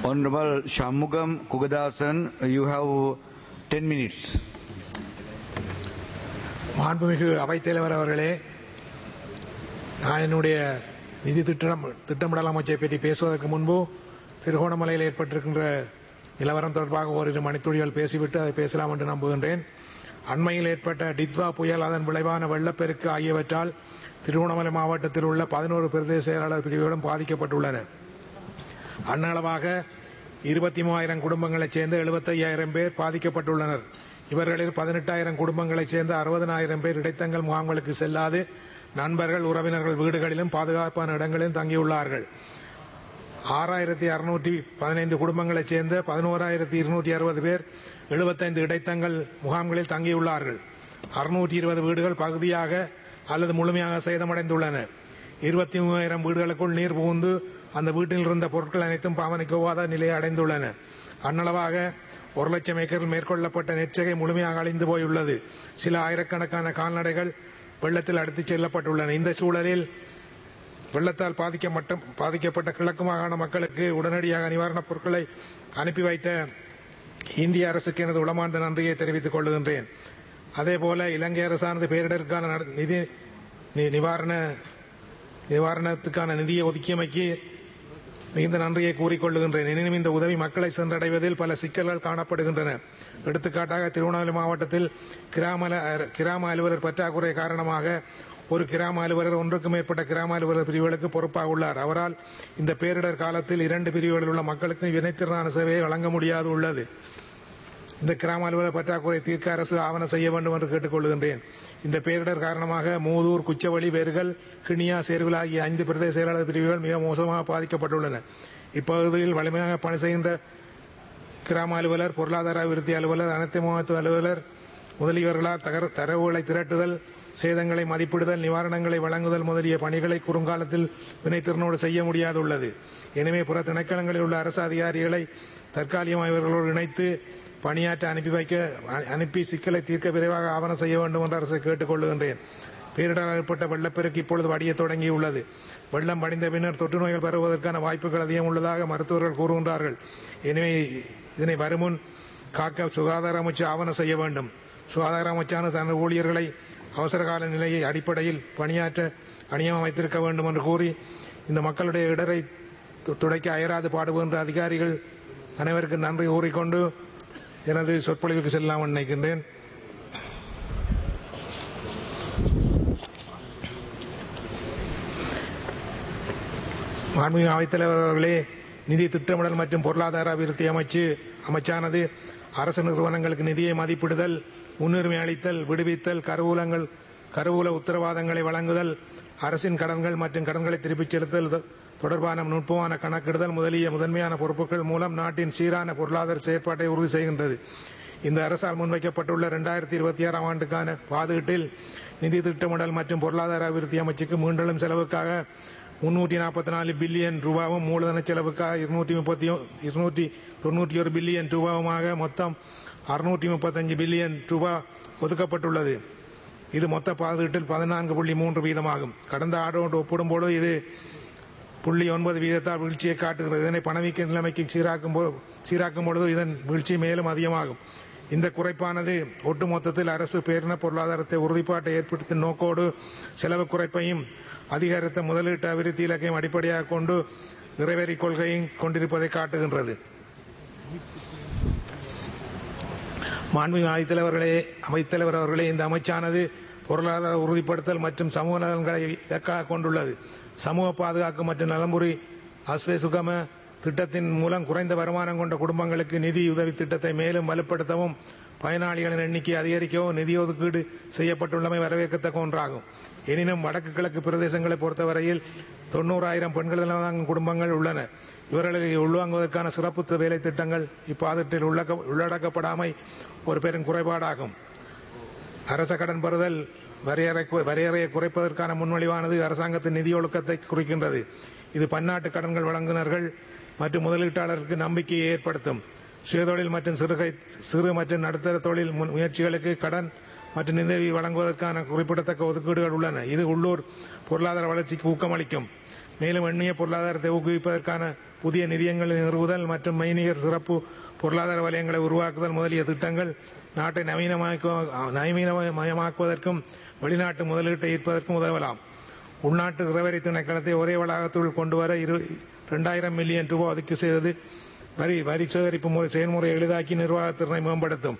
Honorable Shamugam Kugadasan, you have 10 minutes. மாண்புமிகு அவைத்தலைவர் அவர்களே நான் என்னுடைய நிதி திட்டம் திட்டமிடல் அமைச்சை பற்றி பேசுவதற்கு முன்பு திருகோணமலையில் ஏற்பட்டிருக்கின்ற நிலவரம் தொடர்பாக ஓரிரு மணித்துளிகள் பேசிவிட்டு அதை பேசலாம் என்று நம்புகின்றேன் அண்மையில் ஏற்பட்ட டித்வா புயல் அதன் விளைவான வெள்ளப்பெருக்கு ஆகியவற்றால் திருவண்ணாமலை மாவட்டத்தில் உள்ள பதினோரு பிரதேச செயலாளர் பிரிவுகளும் பாதிக்கப்பட்டுள்ளன அன்னளவாக இருபத்தி மூவாயிரம் குடும்பங்களைச் சேர்ந்த எழுபத்தையாயிரம் பேர் பாதிக்கப்பட்டுள்ளனர் இவர்களில் பதினெட்டாயிரம் குடும்பங்களைச் சேர்ந்த அறுபதனாயிரம் பேர் இடைத்தங்கல் முகாம்களுக்கு செல்லாது நண்பர்கள் உறவினர்கள் வீடுகளிலும் பாதுகாப்பான இடங்களிலும் தங்கியுள்ளார்கள் ஆறாயிரத்தி அறுநூற்றி பதினைந்து குடும்பங்களைச் சேர்ந்த பதினோராயிரத்தி இருநூற்றி அறுபது பேர் எழுபத்தைந்து இடைத்தங்கல் முகாம்களில் தங்கியுள்ளார்கள் அறுநூற்றி இருபது வீடுகள் பகுதியாக அல்லது முழுமையாக சேதமடைந்துள்ளன இருபத்தி மூவாயிரம் வீடுகளுக்குள் நீர் புகுந்து அந்த வீட்டில் இருந்த பொருட்கள் அனைத்தும் பாவனைக்கோவாத நிலையை அடைந்துள்ளன அன்னளவாக ஒரு லட்சம் ஏக்கரில் மேற்கொள்ளப்பட்ட நெற்சகை முழுமையாக அழிந்து போயுள்ளது சில ஆயிரக்கணக்கான கால்நடைகள் வெள்ளத்தில் அடித்துச் செல்லப்பட்டுள்ளன இந்த சூழலில் வெள்ளத்தால் பாதிக்கப்பட்ட பாதிக்கப்பட்ட கிழக்கு மாகாண மக்களுக்கு உடனடியாக நிவாரணப் பொருட்களை அனுப்பி வைத்த இந்திய அரசுக்கு எனது உளமார்ந்த நன்றியை தெரிவித்துக் கொள்கின்றேன் அதேபோல இலங்கை அரசானது பேரிடருக்கான நட- நிதி நி- நிவாரண நிவாரணத்துக்கான நிதியை ஒதுக்கியமைக்கு மிகுந்த நன்றியை கூறிக்கொள்ளுகின்றேன் எனினும் இந்த உதவி மக்களை சென்றடைவதில் பல சிக்கல்கள் காணப்படுகின்றன எடுத்துக்காட்டாக திருவண்ணாமலை மாவட்டத்தில் கிராம அல- கிராம அலுவலர் பற்றாக்குறை காரணமாக ஒரு கிராம அலுவலர் ஒன்றுக்கு மேற்பட்ட கிராம அலுவலர் பிரிவுகளுக்கு பொறுப்பாக உள்ளார் அவரால் இந்த பேரிடர் காலத்தில் இரண்டு பிரிவுகளில் உள்ள மக்களுக்கு இணைத்திறனான சேவையை வழங்க முடியாது உள்ளது இந்த கிராம அலுவலர் பற்றாக்குறை தீர்க்க அரசு ஆவண செய்ய வேண்டும் என்று கேட்டுக்கொள்கின்றேன் இந்த பேரிடர் காரணமாக மூதூர் குச்சவெளி வேர்கள் கிணியா சேர்வில் ஆகிய ஐந்து பிரதேச செயலாளர் பிரிவுகள் மிக மோசமாக பாதிக்கப்பட்டுள்ளன இப்பகுதியில் வலிமையாக பணி செய்கின்ற கிராம அலுவலர் பொருளாதார அபிவிருத்தி அலுவலர் அனைத்து முகத்துவ அலுவலர் முதலியவர்களால் தகர தரவுகளை திரட்டுதல் சேதங்களை மதிப்பிடுதல் நிவாரணங்களை வழங்குதல் முதலிய பணிகளை குறுங்காலத்தில் வினைத்திறனோடு செய்ய முடியாதுள்ளது எனவே புற திணைக்களங்களில் உள்ள அரசு அதிகாரிகளை தற்காலிகமாக இவர்களோடு இணைத்து பணியாற்ற அனுப்பி வைக்க அ- அனுப்பி சிக்கலை தீர்க்க விரைவாக ஆவணம் செய்ய வேண்டும் என்று அரசை கேட்டுக்கொள்கின்றேன் பேரிடரால் ஏற்பட்ட வெள்ளப்பெருக்கு இப்பொழுது வடிய தொடங்கியுள்ளது வெள்ளம் வடிந்த பின்னர் தொற்று நோய்கள் பரவுவதற்கான வாய்ப்புகள் அதிகம் உள்ளதாக மருத்துவர்கள் கூறுகின்றார்கள் எனவே இதனை வருமுன் காக்க சுகாதார அமைச்சு ஆவணம் செய்ய வேண்டும் சுகாதார அமைச்சான தனது ஊழியர்களை அவசரகால நிலையை அடிப்படையில் பணியாற்ற அணியம் வைத்திருக்க வேண்டும் என்று கூறி இந்த மக்களுடைய இடரை து- துடைக்க அயராது பாடுகின்ற அதிகாரிகள் அனைவருக்கு நன்றி கூறிக்கொண்டு எனது சொற்பொழிவுக்கு செல்லலாம் நினைக்கின்றேன் மாண்புமிகு அவைத்தலைவர் அவர்களே நிதி திட்டமிடல் மற்றும் பொருளாதார அபிவிருத்தி அமைச்சு அமைச்சானது அரசு நிறுவனங்களுக்கு நிதியை மதிப்பிடுதல் முன்னுரிமை அளித்தல் விடுவித்தல் கருவூலங்கள் கருவூல உத்தரவாதங்களை வழங்குதல் அரசின் கடன்கள் மற்றும் கடன்களை திருப்பிச் செலுத்தல் தொ- தொடர்பான நுட்பமான கணக்கிடுதல் முதலிய முதன்மையான பொறுப்புகள் மூலம் நாட்டின் சீரான பொருளாதார செயற்பாட்டை உறுதி செய்கின்றது இந்த அரசால் முன்வைக்கப்பட்டுள்ள இரண்டாயிரத்தி இருபத்தி ஆறாம் ஆண்டுக்கான பாதுகாட்டில் நிதி திட்டமிடல் மற்றும் பொருளாதார அபிவிருத்தி அமைச்சுக்கு மீண்டெழும் செலவுக்காக முன்னூற்றி நாற்பத்தி நாலு பில்லியன் ரூபாவும் மூலதன செலவுக்காக இருநூற்றி முப்பத்தி இருநூற்றி தொண்ணூற்றி ஒரு பில்லியன் ரூபாவுமாக மொத்தம் அறுநூற்றி முப்பத்தஞ்சு பில்லியன் ரூபாய் ஒதுக்கப்பட்டுள்ளது இது மொத்த பாதுகாட்டில் பதினான்கு புள்ளி மூன்று வீதமாகும் கடந்த ஆண்டோடு ஒப்பிடும்போது இது புள்ளி ஒன்பது வீதத்தால் வீழ்ச்சியை காட்டுகிறது இதனை பணவீக்க நிலைமைக்கு சீராக்கும் போ- சீராக்கும் பொழுது இதன் வீழ்ச்சி மேலும் அதிகமாகும் இந்த குறைப்பானது ஒட்டுமொத்தத்தில் அரசு பேரின பொருளாதாரத்தை உறுதிப்பாட்டை ஏற்படுத்தும் நோக்கோடு செலவு குறைப்பையும் அதிகரித்த முதலீட்டு அபிவிருத்தி இலக்கையும் அடிப்படையாக கொண்டு நிறைவேறி கொள்கையும் கொண்டிருப்பதை காட்டுகின்றது மாண்புமிகு அவைத்தலைவர்களே அவைத்தலைவர் அவர்களே இந்த அமைச்சானது பொருளாதார உறுதிப்படுத்தல் மற்றும் சமூக நலன்களை இலக்காக கொண்டுள்ளது சமூக பாதுகாப்பு மற்றும் நலம்புரி அஸ்வே சுகம திட்டத்தின் மூலம் குறைந்த வருமானம் கொண்ட குடும்பங்களுக்கு நிதி உதவி திட்டத்தை மேலும் வலுப்படுத்தவும் பயனாளிகளின் எண்ணிக்கை அதிகரிக்கவும் நிதி ஒதுக்கீடு செய்யப்பட்டுள்ளமை வரவேற்கத்தக்க ஒன்றாகும் எனினும் வடக்கு கிழக்கு பிரதேசங்களை பொறுத்தவரையில் தொண்ணூறாயிரம் பெண்கள் தாங்கும் குடும்பங்கள் உள்ளன இவர்களை உள்வாங்குவதற்கான சிறப்பு வேலை திட்டங்கள் இப்பாதத்தில் உள்ளக்க- உள்ளடக்கப்படாமை ஒரு பெரும் குறைபாடாகும் அரச கடன் பெறுதல் வரையறை வரையறையை குறைப்பதற்கான முன்வழிவானது அரசாங்கத்தின் நிதி ஒழுக்கத்தை குறிக்கின்றது இது பன்னாட்டு கடன்கள் வழங்குனர்கள் மற்றும் முதலீட்டாளருக்கு நம்பிக்கையை ஏற்படுத்தும் சுயதொழில் மற்றும் சிறுகை சிறு மற்றும் நடுத்தர தொழில் முன்- முயற்சிகளுக்கு கடன் மற்றும் நிதி வழங்குவதற்கான குறிப்பிடத்தக்க ஒதுக்கீடுகள் உள்ளன இது உள்ளூர் பொருளாதார வளர்ச்சிக்கு ஊக்கமளிக்கும் மேலும் எண்ணிய பொருளாதாரத்தை ஊக்குவிப்பதற்கான புதிய நிதியங்களை நிறுவுதல் மற்றும் மெய்நிகர் சிறப்பு பொருளாதார வலயங்களை உருவாக்குதல் முதலிய திட்டங்கள் நாட்டை நவீனமாக்க நவீனமயமாக்குவதற்கும் வெளிநாட்டு முதலீட்டை ஈர்ப்பதற்கும் உதவலாம் உள்நாட்டு இறவரி திணைக்களத்தை ஒரே வளாகத்துள் கொண்டு வர இரு இரண்டாயிரம் மில்லியன் ரூபாய் ஒதுக்கி செய்தது வரி வரி சேகரிப்பு முறை செயல்முறை எளிதாக்கி நிர்வாகத்திறனை மேம்படுத்தும்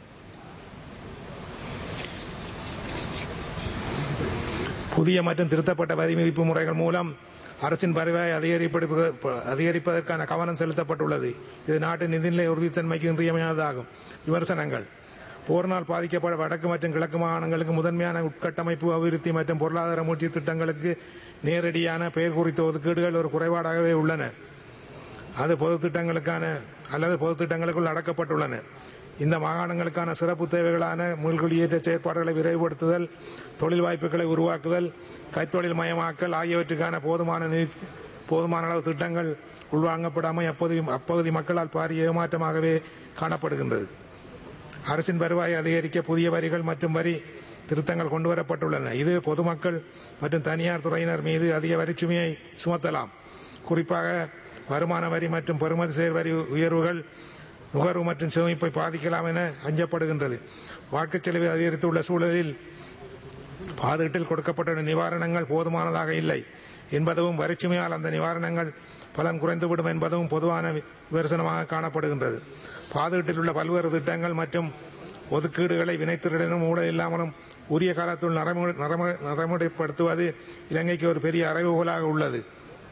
புதிய மற்றும் திருத்தப்பட்ட வரி விதிப்பு முறைகள் மூலம் அரசின் வருவாயை அதிகரிப்பது- அதிகரிப்பதற்கான கவனம் செலுத்தப்பட்டுள்ளது இது நாட்டின் நிதிநிலை உறுதித்தன்மைக்கு இன்றியமையாததாகும் விமர்சனங்கள் போரினால் பாதிக்கப்பட வடக்கு மற்றும் கிழக்கு மாகாணங்களுக்கு முதன்மையான உட்கட்டமைப்பு அபிவிருத்தி மற்றும் பொருளாதார மூழ்ச்சி திட்டங்களுக்கு நேரடியான பெயர் குறித்த ஒதுக்கீடுகள் ஒரு குறைபாடாகவே உள்ளன அது பொது திட்டங்களுக்கான அல்லது பொது திட்டங்களுக்குள் அடக்கப்பட்டுள்ளன இந்த மாகாணங்களுக்கான சிறப்பு தேவைகளான மீள்குடியேற்ற செயற்பாடுகளை விரைவுபடுத்துதல் தொழில் வாய்ப்புகளை உருவாக்குதல் கைத்தொழில் மயமாக்கல் ஆகியவற்றுக்கான போதுமான நிதி போதுமான அளவு திட்டங்கள் உள்வாங்கப்படாமல் அப்போது அப்பகுதி மக்களால் பாரிய ஏமாற்றமாகவே காணப்படுகின்றது அரசின் வருவாயை அதிகரிக்க புதிய வரிகள் மற்றும் வரி திருத்தங்கள் கொண்டுவரப்பட்டுள்ளன இது பொதுமக்கள் மற்றும் தனியார் துறையினர் மீது அதிக வரிச்சுமையை சுமத்தலாம் குறிப்பாக வருமான வரி மற்றும் பெறுமதி செயல் வரி உயர்வுகள் நுகர்வு மற்றும் சேமிப்பை பாதிக்கலாம் என அஞ்சப்படுகின்றது வாழ்க்கைச் செலவு அதிகரித்துள்ள சூழலில் பாதுகாட்டில் கொடுக்கப்பட்ட நிவாரணங்கள் போதுமானதாக இல்லை என்பதும் வரிச்சுமையால் அந்த நிவாரணங்கள் பலன் குறைந்துவிடும் என்பதும் பொதுவான விமர்சனமாக காணப்படுகின்றது பாதுகாட்டில் உள்ள பல்வேறு திட்டங்கள் மற்றும் ஒதுக்கீடுகளை வினைத்திறனும் ஊழல் இல்லாமலும் உரிய காலத்துள் நடைமுறை- நடைமுறை- நடைமுறைப்படுத்துவது இலங்கைக்கு ஒரு பெரிய அறைவுகோலாக உள்ளது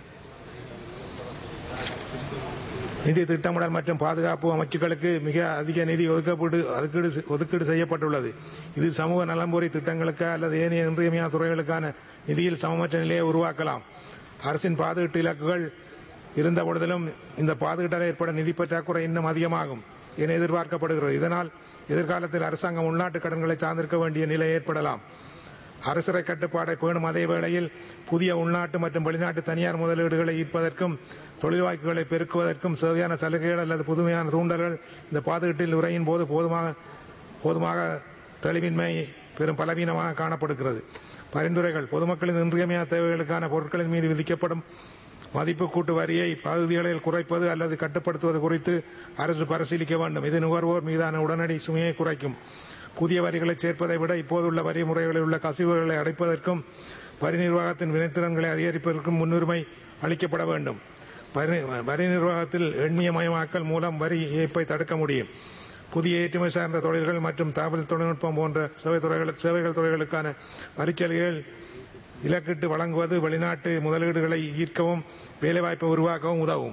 நிதி திட்டமிடல் மற்றும் பாதுகாப்பு அமைச்சுக்களுக்கு மிக அதிக நிதி ஒதுக்கப்பட்டு ஒதுக்கீடு ஒதுக்கீடு செய்யப்பட்டுள்ளது இது சமூக நலம்புரி திட்டங்களுக்கு அல்லது ஏனைய இன்றியமையாத துறைகளுக்கான நிதியில் சமமற்ற நிலையை உருவாக்கலாம் அரசின் பாதுகாட்டு இலக்குகள் இருந்த பொழுதிலும் இந்த பாதுகாட்டால் ஏற்படும் நிதி பற்றாக்குறை இன்னும் அதிகமாகும் என எதிர்பார்க்கப்படுகிறது இதனால் எதிர்காலத்தில் அரசாங்கம் உள்நாட்டு கடன்களை சார்ந்திருக்க வேண்டிய நிலை ஏற்படலாம் அரசரை கட்டுப்பாடை பேணும் அதே வேளையில் புதிய உள்நாட்டு மற்றும் வெளிநாட்டு தனியார் முதலீடுகளை ஈர்ப்பதற்கும் தொழில் வாய்ப்புகளை பெருக்குவதற்கும் சேவையான சலுகைகள் அல்லது புதுமையான தூண்டல்கள் இந்த பாதுகாட்டில் உரையின் போது போதுமாக போதுமாக தெளிவின்மை பெரும் பலவீனமாக காணப்படுகிறது பரிந்துரைகள் பொதுமக்களின் இன்றியமையாத தேவைகளுக்கான பொருட்களின் மீது விதிக்கப்படும் மதிப்பு கூட்டு வரியை பகுதிகளில் குறைப்பது அல்லது கட்டுப்படுத்துவது குறித்து அரசு பரிசீலிக்க வேண்டும் இது நுகர்வோர் மீதான உடனடி சுமையை குறைக்கும் புதிய வரிகளை சேர்ப்பதை விட இப்போதுள்ள வரி முறைகளில் உள்ள கசிவுகளை அடைப்பதற்கும் வரி நிர்வாகத்தின் வினைத்திறன்களை அதிகரிப்பதற்கும் முன்னுரிமை அளிக்கப்பட வேண்டும் வரி வரி நிர்வாகத்தில் எண்ணியமயமாக்கல் மூலம் வரி ஏய்ப்பை தடுக்க முடியும் புதிய ஏற்றுமதி சார்ந்த தொழில்கள் மற்றும் தகவல் தொழில்நுட்பம் போன்ற சேவை துறைகள் சேவைகள் துறைகளுக்கான வரிச்சலுகைகள் இலக்கிட்டு வழங்குவது வெளிநாட்டு முதலீடுகளை ஈர்க்கவும் வேலைவாய்ப்பை உருவாக்கவும் உதவும்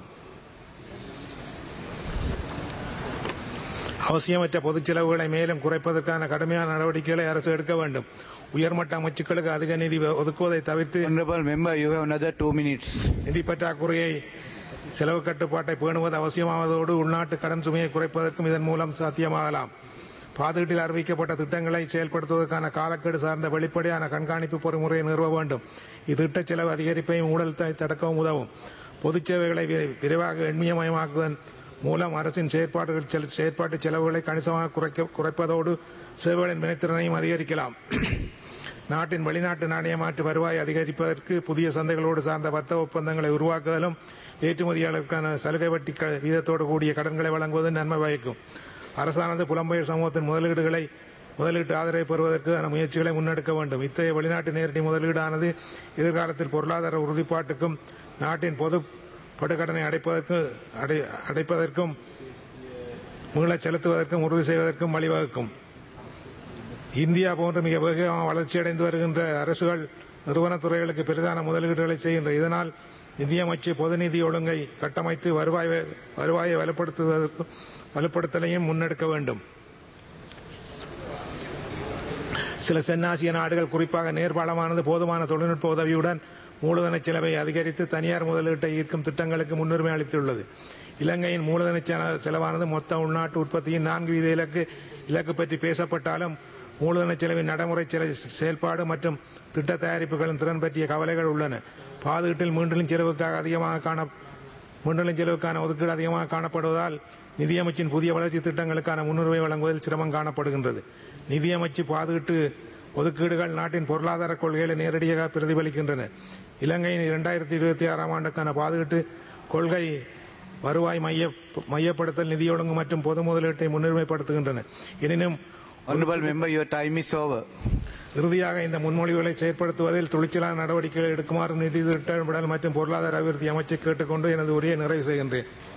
அவசியமற்ற பொதுச் செலவுகளை மேலும் குறைப்பதற்கான கடுமையான நடவடிக்கைகளை அரசு எடுக்க வேண்டும் உயர்மட்ட அமைச்சுக்களுக்கு அதிக நிதி ஒதுக்குவதை தவிர்த்து Honorable member, you have another two minutes. நிதி பற்றாக்குறையை செலவு கட்டுப்பாட்டை பேணுவது அவசியமாவதோடு உள்நாட்டு கடன் சுமையை குறைப்பதற்கும் இதன் மூலம் சாத்தியமாகலாம் பாதுகாட்டில் அறிவிக்கப்பட்ட திட்டங்களை செயல்படுத்துவதற்கான காலக்கெடு சார்ந்த வெளிப்படையான கண்காணிப்பு பொறிமுறையை நிறுவ வேண்டும் இத்திட்ட செலவு அதிகரிப்பையும் ஊழலத்தை தடுக்கவும் உதவும் பொதுச் சேவைகளை விரை- விரைவாக எண்ணியமயமாக்குவதன் மூலம் அரசின் செயற்பாடுகள் செல- செயற்பாட்டு செலவுகளை கணிசமாக குறைக்க குறைப்பதோடு சேவைகளின் வினைத்திறனையும் அதிகரிக்கலாம் நாட்டின் வெளிநாட்டு நாணய மாற்று வருவாய் அதிகரிப்பதற்கு புதிய சந்தைகளோடு சார்ந்த வர்த்தக ஒப்பந்தங்களை உருவாக்குதலும் ஏற்றுமதியாளருக்கான சலுகை வட்டி க- வீதத்தோடு கூடிய கடன்களை வழங்குவது நன்மை பயக்கும் அரசானது புலம்பெயர் சமூகத்தின் முதலீடுகளை முதலீட்டு ஆதரவை பெறுவதற்கான முயற்சிகளை முன்னெடுக்க வேண்டும் இத்தகைய வெளிநாட்டு நேரடி முதலீடானது எதிர்காலத்தில் பொருளாதார உறுதிப்பாட்டுக்கும் நாட்டின் பொது படுகடனை அடைப்பதற்கு அடை- அடைப்பதற்கும் மீளச் செலுத்துவதற்கும் உறுதி செய்வதற்கும் வழிவகுக்கும் இந்தியா போன்ற மிக வேகமாக வளர்ச்சியடைந்து வருகின்ற அரசுகள் நிறுவனத் துறைகளுக்கு பெரிதான முதலீடுகளை செய்கின்ற இதனால் நிதியமைச்சு பொது நிதி ஒழுங்கை கட்டமைத்து வருவாய் வருவாயை வலுப்படுத்துவதற்கு வலுப்படுத்தலையும் முன்னெடுக்க வேண்டும் சில தென்னாசிய நாடுகள் குறிப்பாக நேர்பாலமானது போதுமான தொழில்நுட்ப உதவியுடன் மூலதன செலவை அதிகரித்து தனியார் முதலீட்டை ஈர்க்கும் திட்டங்களுக்கு முன்னுரிமை அளித்துள்ளது இலங்கையின் மூலதன செல- செலவானது மொத்த உள்நாட்டு உற்பத்தியின் நான்கு வீத இலக்கு இலக்கு பற்றி பேசப்பட்டாலும் மூலதன செலவின் நடைமுறை செல செயல்பாடு மற்றும் திட்ட தயாரிப்புகளின் திறன் பற்றிய கவலைகள் உள்ளன பாதுகாட்டில் மீண்டலும் செலவுக்காக அதிகமாக காண மீண்டலும் செலவுக்கான ஒதுக்கீடு அதிகமாக காணப்படுவதால் நிதியமைச்சின் புதிய வளர்ச்சி திட்டங்களுக்கான முன்னுரிமை வழங்குவதில் சிரமம் காணப்படுகின்றது நிதியமைச்சு பாதுகாட்டு ஒதுக்கீடுகள் நாட்டின் பொருளாதார கொள்கைகளை நேரடியாக பிரதிபலிக்கின்றன இலங்கையின் இரண்டாயிரத்தி இருபத்தி ஆறாம் ஆண்டுக்கான பாதுகாட்டு கொள்கை வருவாய் மைய மையப்படுத்தல் நிதி ஒழுங்கு மற்றும் பொது முதலீட்டை முன்னுரிமைப்படுத்துகின்றன எனினும் Honorable member, your time is over. இறுதியாக இந்த முன்மொழிவுகளை செயற்படுத்துவதில் துணிச்சலான நடவடிக்கைகள் எடுக்குமாறு நிதி திட்டமிடல் மற்றும் பொருளாதார அபிவிருத்தி அமைச்சை கேட்டுக்கொண்டு எனது உரையை நிறைவு செய்கின்றேன்